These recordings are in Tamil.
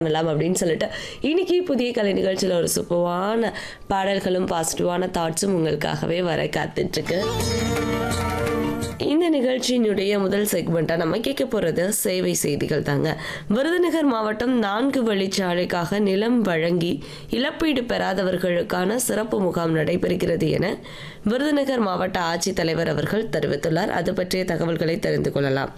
பண்ணலாம் அப்படின்னு சொல்லிட்டு இன்னைக்கு புதிய கலை நிகழ்ச்சியில் ஒரு சூப்பரான பாடல்களும் பாசிட்டிவான தாட்ஸும் உங்களுக்காகவே வர காத்துட்ருக்கு இந்த நிகழ்ச்சியினுடைய முதல் செக்மெண்ட்டாக நம்ம கேட்க போகிறது சேவை செய்திகள் தாங்க விருதுநகர் மாவட்டம் நான்கு வழிச்சாலைக்காக நிலம் வழங்கி இழப்பீடு பெறாதவர்களுக்கான சிறப்பு முகாம் நடைபெறுகிறது என விருதுநகர் மாவட்ட ஆட்சித்தலைவர் அவர்கள் தெரிவித்துள்ளார் அது பற்றிய தகவல்களை தெரிந்து கொள்ளலாம்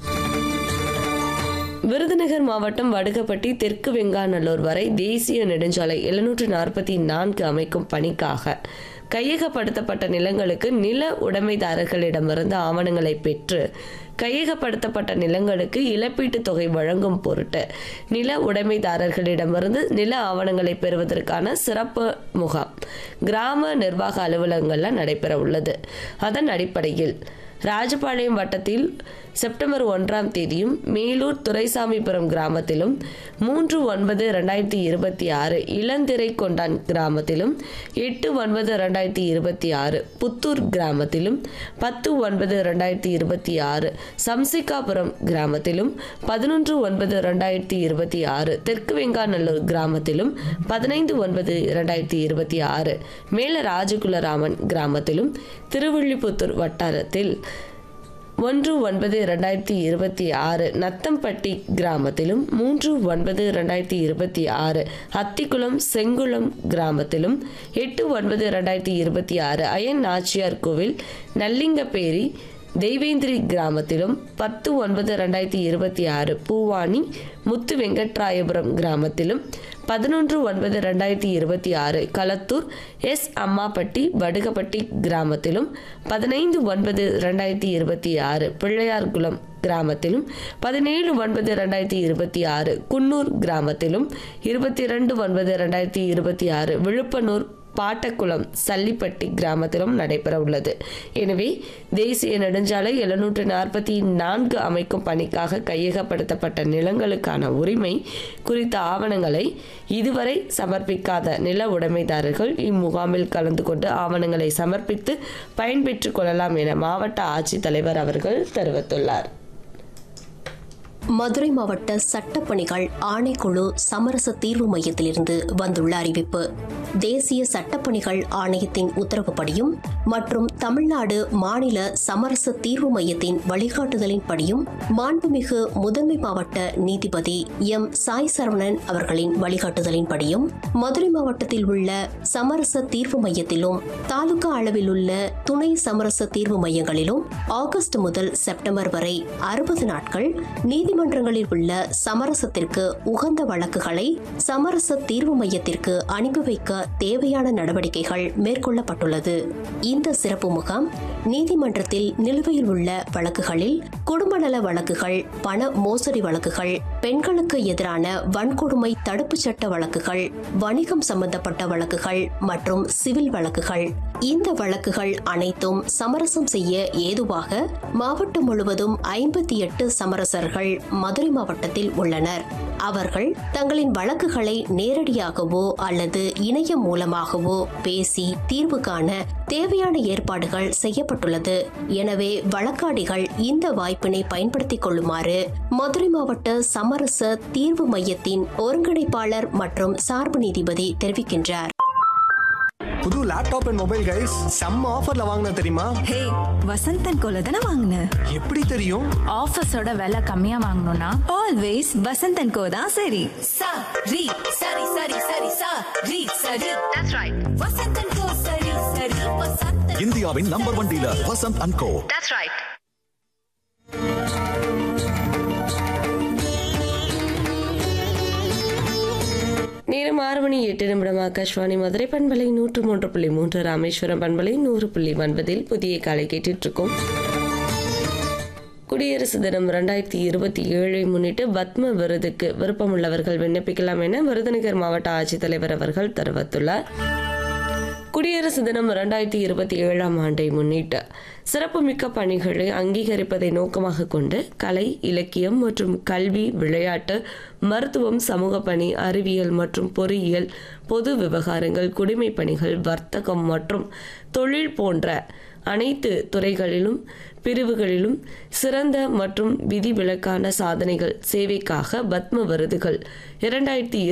விருதுநகர் மாவட்டம் வடுகப்பட்டி தெற்கு வெங்காநல்லூர் வரை தேசிய நெடுஞ்சாலை எழுநூற்று நாற்பத்தி நான்கு அமைக்கும் பணிக்காக கையகப்படுத்தப்பட்ட நிலங்களுக்கு நில உடைமைதாரர்களிடமிருந்து ஆவணங்களை பெற்று கையகப்படுத்தப்பட்ட நிலங்களுக்கு இழப்பீட்டுத் தொகை வழங்கும் பொருட்டு நில உடைமைதாரர்களிடமிருந்து நில ஆவணங்களை பெறுவதற்கான சிறப்பு முகாம் கிராம நிர்வாக அலுவலகங்களில் நடைபெற உள்ளது அதன் அடிப்படையில் ராஜபாளையம் வட்டத்தில் செப்டம்பர் ஒன்றாம் தேதியும் மேலூர் துரைசாமிபுரம் கிராமத்திலும் மூன்று ஒன்பது ரெண்டாயிரத்தி இருபத்தி ஆறு இளந்திரை கொண்டான் கிராமத்திலும் எட்டு ஒன்பது ரெண்டாயிரத்தி இருபத்தி ஆறு புத்தூர் கிராமத்திலும் பத்து ஒன்பது ரெண்டாயிரத்தி இருபத்தி ஆறு சம்சிகாபுரம் கிராமத்திலும் பதினொன்று ஒன்பது ரெண்டாயிரத்தி இருபத்தி ஆறு தெற்கு வெங்காநல்லூர் கிராமத்திலும் பதினைந்து ஒன்பது இரண்டாயிரத்தி இருபத்தி ஆறு மேல ராஜகுலராமன் கிராமத்திலும் திருவில்லிபுத்தூர் வட்டாரத்தில் ஒன்று ஒன்பது ரெண்டாயிரத்தி இருபத்தி ஆறு நத்தம்பட்டி கிராமத்திலும் மூன்று ஒன்பது ரெண்டாயிரத்தி இருபத்தி ஆறு அத்திக்குளம் செங்குளம் கிராமத்திலும் எட்டு ஒன்பது ரெண்டாயிரத்தி இருபத்தி ஆறு அயன் நாச்சியார் கோவில் நல்லிங்கப்பேரி தெய்வேந்திரி கிராமத்திலும் பத்து ஒன்பது ரெண்டாயிரத்தி இருபத்தி ஆறு பூவானி முத்து வெங்கட்ராயபுரம் கிராமத்திலும் பதினொன்று ஒன்பது ரெண்டாயிரத்தி இருபத்தி ஆறு களத்தூர் எஸ் அம்மாப்பட்டி வடுகப்பட்டி கிராமத்திலும் பதினைந்து ஒன்பது ரெண்டாயிரத்தி இருபத்தி ஆறு பிள்ளையார்குளம் கிராமத்திலும் பதினேழு ஒன்பது ரெண்டாயிரத்தி இருபத்தி ஆறு குன்னூர் கிராமத்திலும் இருபத்தி ரெண்டு ஒன்பது ரெண்டாயிரத்தி இருபத்தி ஆறு விழுப்பனூர் பாட்டக்குளம் சல்லிப்பட்டி கிராமத்திலும் நடைபெற உள்ளது எனவே தேசிய நெடுஞ்சாலை எழுநூற்று நாற்பத்தி நான்கு அமைக்கும் பணிக்காக கையகப்படுத்தப்பட்ட நிலங்களுக்கான உரிமை குறித்த ஆவணங்களை இதுவரை சமர்ப்பிக்காத நில உடைமைதாரர்கள் இம்முகாமில் கலந்து கொண்டு ஆவணங்களை சமர்ப்பித்து பயன்பெற்றுக் கொள்ளலாம் என மாவட்ட ஆட்சித்தலைவர் அவர்கள் தெரிவித்துள்ளார் மதுரை மாவட்ட சட்டப்பணிகள் ஆணைக்குழு சமரச தீர்வு மையத்திலிருந்து வந்துள்ள அறிவிப்பு தேசிய சட்டப்பணிகள் ஆணையத்தின் உத்தரவுப்படியும் மற்றும் தமிழ்நாடு மாநில சமரச தீர்வு மையத்தின் வழிகாட்டுதலின்படியும் மாண்புமிகு முதன்மை மாவட்ட நீதிபதி எம் சாய் சரவணன் அவர்களின் வழிகாட்டுதலின்படியும் மதுரை மாவட்டத்தில் உள்ள சமரச தீர்வு மையத்திலும் தாலுகா அளவில் உள்ள துணை சமரச தீர்வு மையங்களிலும் ஆகஸ்ட் முதல் செப்டம்பர் வரை அறுபது நாட்கள் நீதிமன்றங்களில் உள்ள சமரசத்திற்கு உகந்த வழக்குகளை சமரச தீர்வு மையத்திற்கு அனுப்பி வைக்க தேவையான நடவடிக்கைகள் மேற்கொள்ளப்பட்டுள்ளது இந்த சிறப்பு முகாம் நீதிமன்றத்தில் நிலுவையில் உள்ள வழக்குகளில் குடும்ப நல வழக்குகள் பண மோசடி வழக்குகள் பெண்களுக்கு எதிரான வன்கொடுமை தடுப்புச் சட்ட வழக்குகள் வணிகம் சம்பந்தப்பட்ட வழக்குகள் மற்றும் சிவில் வழக்குகள் இந்த வழக்குகள் அனைத்தும் சமரசம் செய்ய ஏதுவாக மாவட்டம் முழுவதும் ஐம்பத்தி எட்டு சமரசர்கள் மதுரை மாவட்டத்தில் உள்ளனர் அவர்கள் தங்களின் வழக்குகளை நேரடியாகவோ அல்லது இணையம் மூலமாகவோ பேசி தீர்வு காண தேவையான ஏற்பாடுகள் செய்யப்பட்டுள்ளது எனவே வழக்காடிகள் இந்த வாய்ப்பினை பயன்படுத்திக் கொள்ளுமாறு மதுரை மாவட்ட சமரச தீர்வு மையத்தின் ஒருங்கிணைப்பாளர் மற்றும் சார்பு நீதிபதி தெரிவிக்கின்றார் புது லேப்டாப் அண்ட் மொபைல் கைஸ் செம்ம ஆஃபர்ல வாங்கின தெரியுமா ஹே வசந்தன் கோல தானே வாங்கின எப்படி தெரியும் ஆஃபீஸோட விலை கம்மியா வாங்கணும்னா ஆல்வேஸ் வசந்தன் கோ தான் சரி sa ri sari sari sari sa ri sari that's right vasantan ko sari sari vasantan இந்தியாவின் number one dealer Vasanth and co that's right நேரம் ஆறு மணி எட்டு நிமிடம் ஆகாஷ்வாணி மதுரை பண்பலை நூற்று மூன்று புள்ளி மூன்று ராமேஸ்வரம் பண்பலை நூறு புள்ளி ஒன்பதில் புதிய காலை கேட்டுட்டு இருக்கோம் குடியரசு தினம் ரெண்டாயிரத்தி இருபத்தி ஏழை முன்னிட்டு பத்ம விருதுக்கு விருப்பமுள்ளவர்கள் விண்ணப்பிக்கலாம் என விருதுநகர் மாவட்ட ஆட்சித்தலைவர் அவர்கள் தெரிவித்துள்ளார் குடியரசு தினம் ரெண்டாயிரத்தி இருபத்தி ஏழாம் ஆண்டை முன்னிட்டு சிறப்புமிக்க பணிகளை அங்கீகரிப்பதை நோக்கமாக கொண்டு கலை இலக்கியம் மற்றும் கல்வி விளையாட்டு மருத்துவம் சமூக பணி அறிவியல் மற்றும் பொறியியல் பொது விவகாரங்கள் குடிமை பணிகள் வர்த்தகம் மற்றும் தொழில் போன்ற அனைத்து துறைகளிலும் பிரிவுகளிலும் சிறந்த மற்றும் விதிவிலக்கான சாதனைகள் சேவைக்காக பத்ம விருதுகள் இரண்டாயிரத்தி